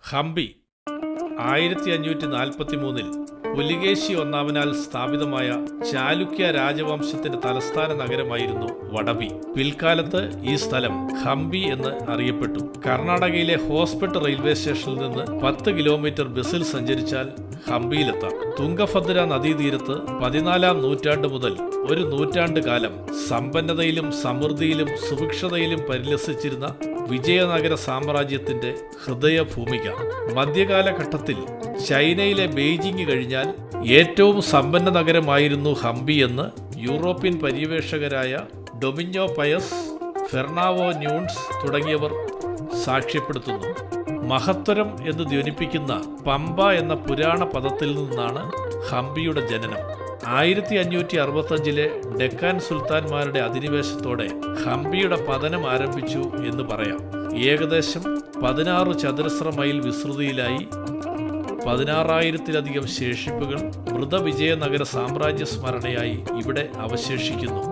ഹംപി ആയിരത്തി അഞ്ഞൂറ്റി നാൽപ്പത്തി മൂന്നിൽ പുലികേശി ഒന്നാമനാൽ സ്ഥാപിതമായ ചാലുക്യ രാജവംശത്തിന്റെ തലസ്ഥാന നഗരമായിരുന്നു വടബി പിൽക്കാലത്ത് ഈ സ്ഥലം ഹംപി എന്ന് അറിയപ്പെട്ടു കർണാടകയിലെ ഹോസ്പിറ്റൽ റെയിൽവേ സ്റ്റേഷനിൽ നിന്ന് പത്ത് കിലോമീറ്റർ ബസ്സിൽ സഞ്ചരിച്ചാൽ ഹംപിയിലെത്താം തുംഗഭദ്ര നദീതീരത്ത് പതിനാലാം നൂറ്റാണ്ട് മുതൽ ഒരു നൂറ്റാണ്ട് കാലം സമ്പന്നതയിലും സമൃദ്ധിയിലും സുഭിക്ഷതയിലും പരിലസിച്ചിരുന്ന വിജയനഗര സാമ്രാജ്യത്തിന്റെ ഹൃദയഭൂമിക മധ്യകാലഘട്ടത്തിൽ ചൈനയിലെ ബെയ്ജിംഗ് കഴിഞ്ഞാൽ ഏറ്റവും സമ്പന്ന നഗരമായിരുന്നു ഹംപി എന്ന് യൂറോപ്യൻ പര്യവേഷകരായ ഡൊമിഞ്ഞോ പയസ് ഫെർണാവോ ന്യൂൺസ് തുടങ്ങിയവർ സാക്ഷ്യപ്പെടുത്തുന്നു മഹത്തരം എന്ന് ധ്വനിപ്പിക്കുന്ന പമ്പ എന്ന പുരാണ പദത്തിൽ നിന്നാണ് ഹംപിയുടെ ജനനം ആയിരത്തി അഞ്ഞൂറ്റി അറുപത്തഞ്ചിലെ ഡെക്കാൻ സുൽത്താൻമാരുടെ അധിനിവേശത്തോടെ ഹംപിയുടെ പതനം ആരംഭിച്ചു എന്ന് പറയാം ഏകദേശം പതിനാറ് ചതുരശ്ര മൈൽ വിസ്തൃതിയിലായി പതിനാറായിരത്തിലധികം ശേഷിപ്പുകൾ മൃതവിജയനഗര സാമ്രാജ്യ സ്മരണയായി ഇവിടെ അവശേഷിക്കുന്നു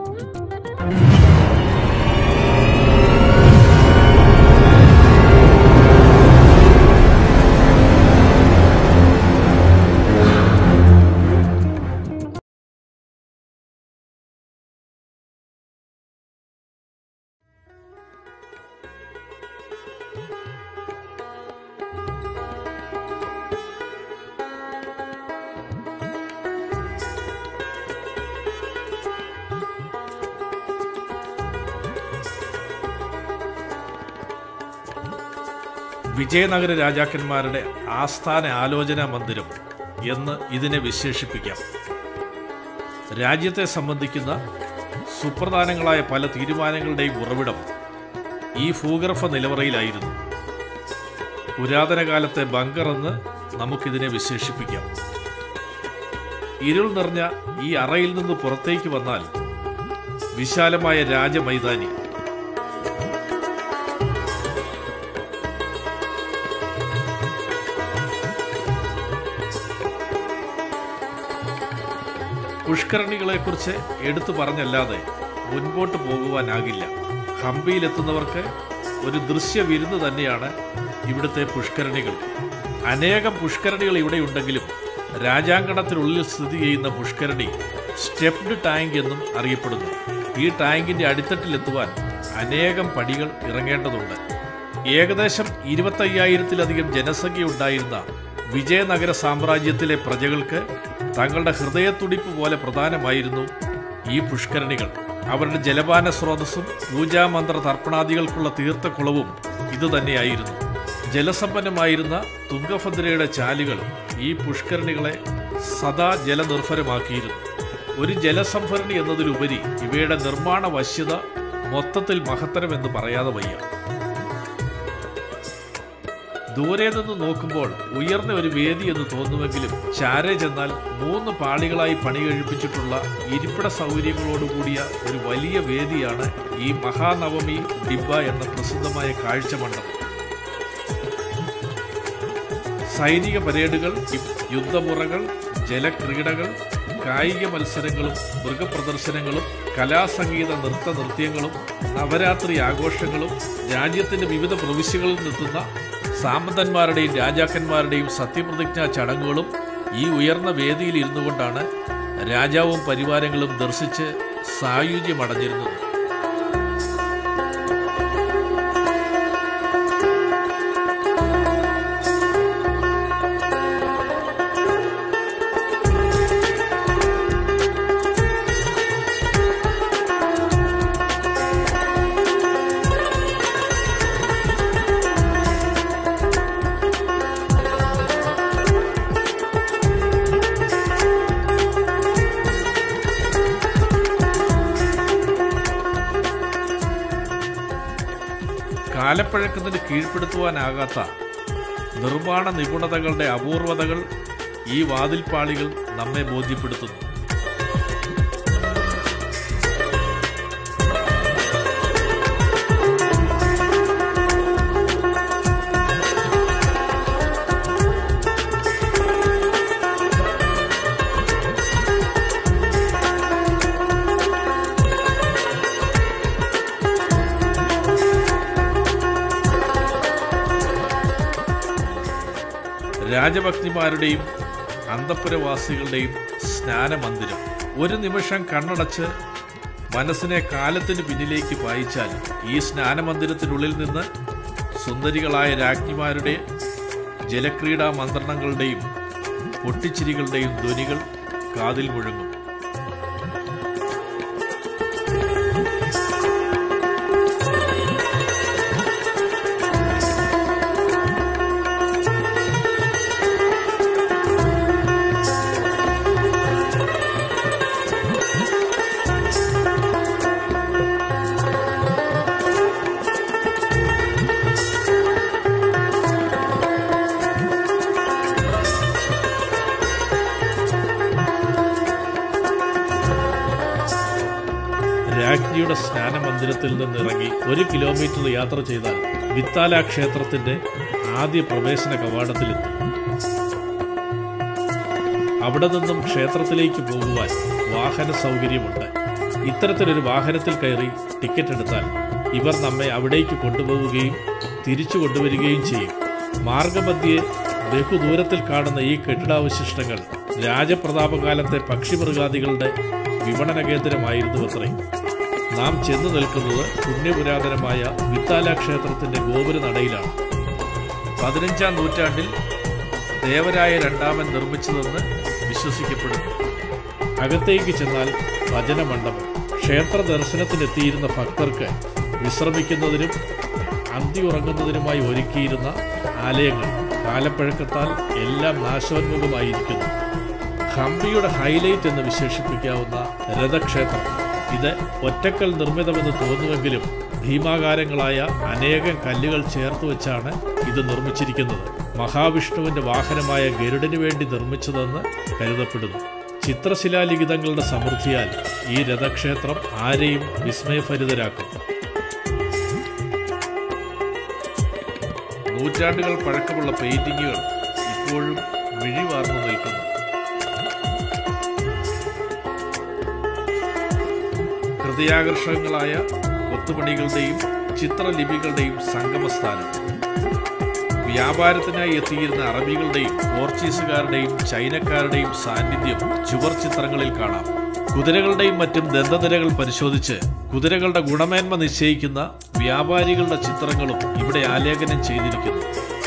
വിജയനഗര രാജാക്കന്മാരുടെ ആസ്ഥാന ആലോചനാ മന്ദിരം എന്ന് ഇതിനെ വിശേഷിപ്പിക്കാം രാജ്യത്തെ സംബന്ധിക്കുന്ന സുപ്രധാനങ്ങളായ പല തീരുമാനങ്ങളുടെയും ഉറവിടം ഈ ഭൂഗർഭ നിലവറയിലായിരുന്നു പുരാതന കാലത്തെ ബങ്കർ എന്ന് നമുക്കിതിനെ വിശേഷിപ്പിക്കാം ഇരുൾ നിറഞ്ഞ ഈ അറയിൽ നിന്ന് പുറത്തേക്ക് വന്നാൽ വിശാലമായ രാജമൈതാനി പുഷ്കരണികളെക്കുറിച്ച് എടുത്തു പറഞ്ഞല്ലാതെ മുൻപോട്ട് പോകുവാനാകില്ല ഹംപിയിലെത്തുന്നവർക്ക് ഒരു ദൃശ്യ വിരുന്ന് തന്നെയാണ് ഇവിടുത്തെ പുഷ്കരണികൾ അനേകം പുഷ്കരണികൾ ഇവിടെയുണ്ടെങ്കിലും രാജാങ്കണത്തിനുള്ളിൽ സ്ഥിതി ചെയ്യുന്ന പുഷ്കരണി സ്റ്റെപ്ഡ് ടാങ്ക് എന്നും അറിയപ്പെടുന്നു ഈ ടാങ്കിന്റെ അടിത്തട്ടിലെത്തുവാൻ അനേകം പടികൾ ഇറങ്ങേണ്ടതുണ്ട് ഏകദേശം ഇരുപത്തയ്യായിരത്തിലധികം ജനസംഖ്യ ഉണ്ടായിരുന്ന വിജയനഗര സാമ്രാജ്യത്തിലെ പ്രജകൾക്ക് തങ്ങളുടെ ഹൃദയത്തുടിപ്പ് പോലെ പ്രധാനമായിരുന്നു ഈ പുഷ്കരണികൾ അവരുടെ ജലപാന സ്രോതസ്സും പൂജാമന്ത്ര തർപ്പണാദികൾക്കുള്ള തീർത്ഥക്കുളവും ഇതുതന്നെയായിരുന്നു ജലസമ്പന്നമായിരുന്ന തുംഗഭദ്രയുടെ ചാലുകൾ ഈ പുഷ്കരണികളെ സദാ ജലനിർഭരമാക്കിയിരുന്നു ഒരു ജലസംഭരണി എന്നതിലുപരി ഇവയുടെ നിർമ്മാണ വശ്യത മൊത്തത്തിൽ മഹത്തരമെന്ന് പറയാതെ വയ്യ ദൂരെ നിന്ന് നോക്കുമ്പോൾ ഉയർന്ന ഒരു വേദി എന്ന് തോന്നുമെങ്കിലും ചാരെ ചെന്നാൽ മൂന്ന് പാളികളായി പണി കഴിപ്പിച്ചിട്ടുള്ള ഇരിപ്പിട സൗകര്യങ്ങളോടുകൂടിയ ഒരു വലിയ വേദിയാണ് ഈ മഹാനവമി ഡിബ എന്ന പ്രസിദ്ധമായ കാഴ്ചമണ്ഡപം സൈനിക പരേഡുകൾ യുദ്ധമുറകൾ ജലക്രീഡകൾ കായിക മത്സരങ്ങളും മൃഗപ്രദർശനങ്ങളും കലാസംഗീത നൃത്ത നൃത്യങ്ങളും നവരാത്രി ആഘോഷങ്ങളും രാജ്യത്തിന്റെ വിവിധ പ്രവിശ്യകളിൽ നിന്നെത്തുന്ന സാമന്തന്മാരുടെയും രാജാക്കന്മാരുടെയും സത്യപ്രതിജ്ഞാ ചടങ്ങുകളും ഈ ഉയർന്ന വേദിയിൽ ഇരുന്നു കൊണ്ടാണ് രാജാവും പരിവാരങ്ങളും ദർശിച്ച് സായുജ്യമടഞ്ഞിരുന്നത് കാലപ്പഴക്കത്തിന് കീഴ്പ്പെടുത്തുവാനാകാത്ത നിർമ്മാണ നിപുണതകളുടെ അപൂർവതകൾ ഈ വാതിൽപ്പാളികൾ നമ്മെ ബോധ്യപ്പെടുത്തുന്നു രാജഭക്തിമാരുടെയും അന്തപ്പുരവാസികളുടെയും സ്നാനമന്ദിരം ഒരു നിമിഷം കണ്ണടച്ച് മനസ്സിനെ കാലത്തിന് പിന്നിലേക്ക് പായിച്ചാൽ ഈ സ്നാനമന്ദിരത്തിനുള്ളിൽ നിന്ന് സുന്ദരികളായ രാജ്ഞിമാരുടെ ജലക്രീഡാ മന്ത്രണങ്ങളുടെയും പൊട്ടിച്ചിരികളുടെയും ധ്വനികൾ കാതിൽ മുഴങ്ങും രാജ്ഞിയുടെ സ്നാനമന്ദിരത്തിൽ നിന്നിറങ്ങി ഒരു കിലോമീറ്റർ യാത്ര ചെയ്താൽ വിത്താല ക്ഷേത്രത്തിന്റെ ആദ്യ പ്രവേശന കവാടത്തിലെത്തും അവിടെ നിന്നും ക്ഷേത്രത്തിലേക്ക് പോകുവാൻ വാഹന സൗകര്യമുണ്ട് ഇത്തരത്തിലൊരു വാഹനത്തിൽ കയറി ടിക്കറ്റ് എടുത്താൽ ഇവർ നമ്മെ അവിടേക്ക് കൊണ്ടുപോവുകയും തിരിച്ചു കൊണ്ടുവരികയും ചെയ്യും മാർഗമധ്യേ ബഹുദൂരത്തിൽ കാണുന്ന ഈ കെട്ടിടാവശിഷ്ടങ്ങൾ രാജപ്രതാപകാലത്തെ പക്ഷിമൃഗാദികളുടെ വിപണന കേന്ദ്രമായിരുന്നു അത്രേ നാം ചെന്നു നിൽക്കുന്നത് പുണ്യപുരാതനമായ വിത്താല ക്ഷേത്രത്തിന്റെ ഗോപുരനടയിലാണ് പതിനഞ്ചാം നൂറ്റാണ്ടിൽ ദേവരായ രണ്ടാമൻ നിർമ്മിച്ചതെന്ന് വിശ്വസിക്കപ്പെടുന്നു അകത്തേക്ക് ചെന്നാൽ ഭജനമണ്ഡപം ക്ഷേത്ര ദർശനത്തിനെത്തിയിരുന്ന ഭക്തർക്ക് വിശ്രമിക്കുന്നതിനും അന്തി ഉറങ്ങുന്നതിനുമായി ഒരുക്കിയിരുന്ന ആലയങ്ങൾ കാലപ്പഴക്കത്താൽ എല്ലാം നാശോന്മുഖമായിരിക്കുന്നു ഹംപിയുടെ ഹൈലൈറ്റ് എന്ന് വിശേഷിപ്പിക്കാവുന്ന രഥക്ഷേത്രം ഇത് ഒറ്റക്കൽ നിർമ്മിതമെന്ന് തോന്നുമെങ്കിലും ഭീമാകാരങ്ങളായ അനേകം കല്ലുകൾ ചേർത്ത് വെച്ചാണ് ഇത് നിർമ്മിച്ചിരിക്കുന്നത് മഹാവിഷ്ണുവിന്റെ വാഹനമായ ഗരുഡന് വേണ്ടി നിർമ്മിച്ചതെന്ന് കരുതപ്പെടുന്നു ചിത്രശിലാലിഖിതങ്ങളുടെ സമൃദ്ധിയാൽ ഈ രഥക്ഷേത്രം ആരെയും വിസ്മയഭരിതരാക്കും നൂറ്റാണ്ടുകൾ പഴക്കമുള്ള പെയിന്റിങ്ങുകൾ ഇപ്പോഴും മിഴിവാർന്നു നിൽക്കുന്നു ഹൃദയാകർഷകങ്ങളായ കൊത്തുപണികളുടെയും ചിത്രലിപികളുടെയും സംഗമസ്ഥാനം വ്യാപാരത്തിനായി എത്തിയിരുന്ന അറബികളുടെയും പോർച്ചുഗീസുകാരുടെയും ചൈനക്കാരുടെയും സാന്നിധ്യം ചുവർ ചിത്രങ്ങളിൽ കാണാം കുതിരകളുടെയും മറ്റും ദന്തനിരകൾ പരിശോധിച്ച് കുതിരകളുടെ ഗുണമേന്മ നിശ്ചയിക്കുന്ന വ്യാപാരികളുടെ ചിത്രങ്ങളും ഇവിടെ ആലേഖനം ചെയ്തിരിക്കുന്നു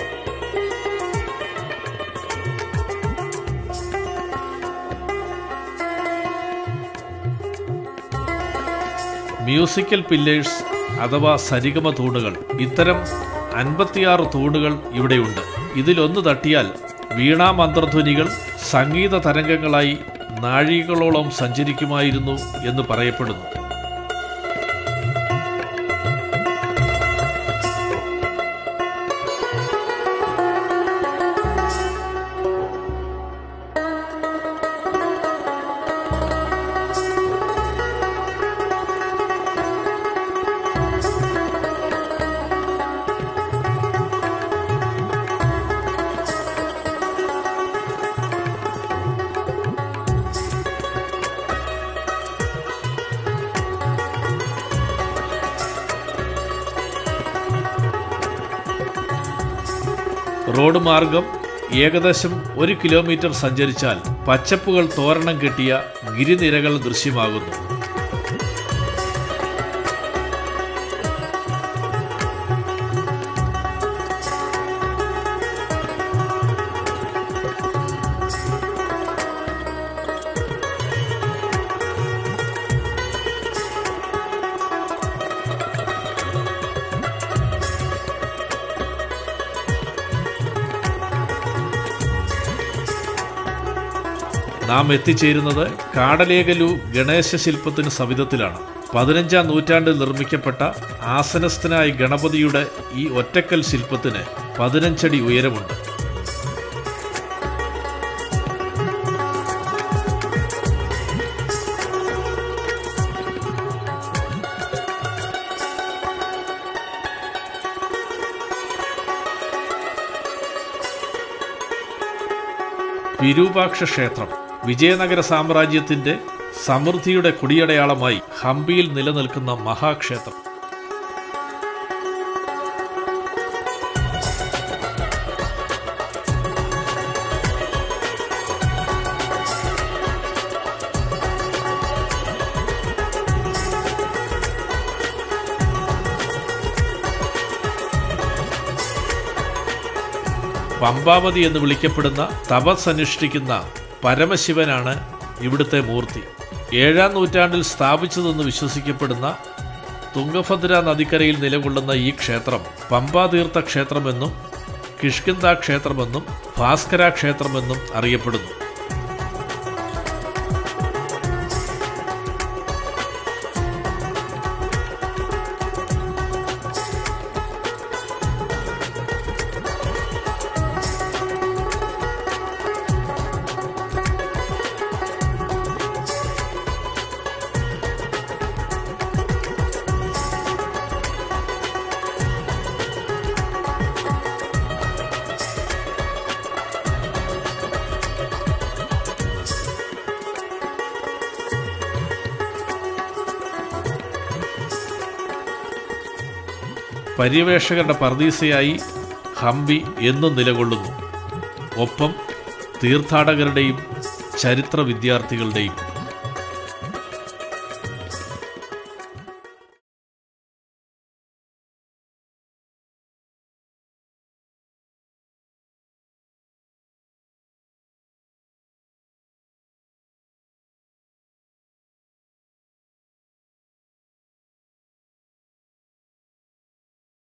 മ്യൂസിക്കൽ പില്ലേഴ്സ് അഥവാ സരിഗമ തൂണുകൾ ഇത്തരം അൻപത്തിയാറ് തൂണുകൾ ഇവിടെയുണ്ട് ഇതിലൊന്ന് തട്ടിയാൽ വീണാ മന്ത്രധ്വനികൾ സംഗീത തരംഗങ്ങളായി നാഴികളോളം സഞ്ചരിക്കുമായിരുന്നു എന്ന് പറയപ്പെടുന്നു റോഡ് മാർഗം ഏകദേശം ഒരു കിലോമീറ്റർ സഞ്ചരിച്ചാൽ പച്ചപ്പുകൾ തോരണം കെട്ടിയ ഗിരിനിരകൾ ദൃശ്യമാകുന്നു നാം എത്തിച്ചേരുന്നത് കാടലേകലു ഗണേശ ശില്പത്തിന് സവിധത്തിലാണ് പതിനഞ്ചാം നൂറ്റാണ്ടിൽ നിർമ്മിക്കപ്പെട്ട ആസനസ്ഥനായ ഗണപതിയുടെ ഈ ഒറ്റക്കൽ ശില്പത്തിന് പതിനഞ്ചടി ഉയരമുണ്ട് വിരൂപാക്ഷ ക്ഷേത്രം വിജയനഗര സാമ്രാജ്യത്തിന്റെ സമൃദ്ധിയുടെ കുടിയടയാളമായി ഹംപിയിൽ നിലനിൽക്കുന്ന മഹാക്ഷേത്രം പമ്പാവതി എന്ന് വിളിക്കപ്പെടുന്ന തപസ് അനുഷ്ഠിക്കുന്ന പരമശിവനാണ് ഇവിടുത്തെ മൂർത്തി ഏഴാം നൂറ്റാണ്ടിൽ സ്ഥാപിച്ചതെന്ന് വിശ്വസിക്കപ്പെടുന്ന തുംഗഭദ്ര നദിക്കരയിൽ നിലകൊള്ളുന്ന ഈ ക്ഷേത്രം പമ്പാതീർത്ഥ ക്ഷേത്രമെന്നും കിഷ്കിന്ത ക്ഷേത്രമെന്നും ഭാസ്കര ക്ഷേത്രമെന്നും അറിയപ്പെടുന്നു പര്യവേഷകരുടെ പർദീസയായി ഹംപി എന്നും നിലകൊള്ളുന്നു ഒപ്പം തീർത്ഥാടകരുടെയും ചരിത്ര വിദ്യാർത്ഥികളുടെയും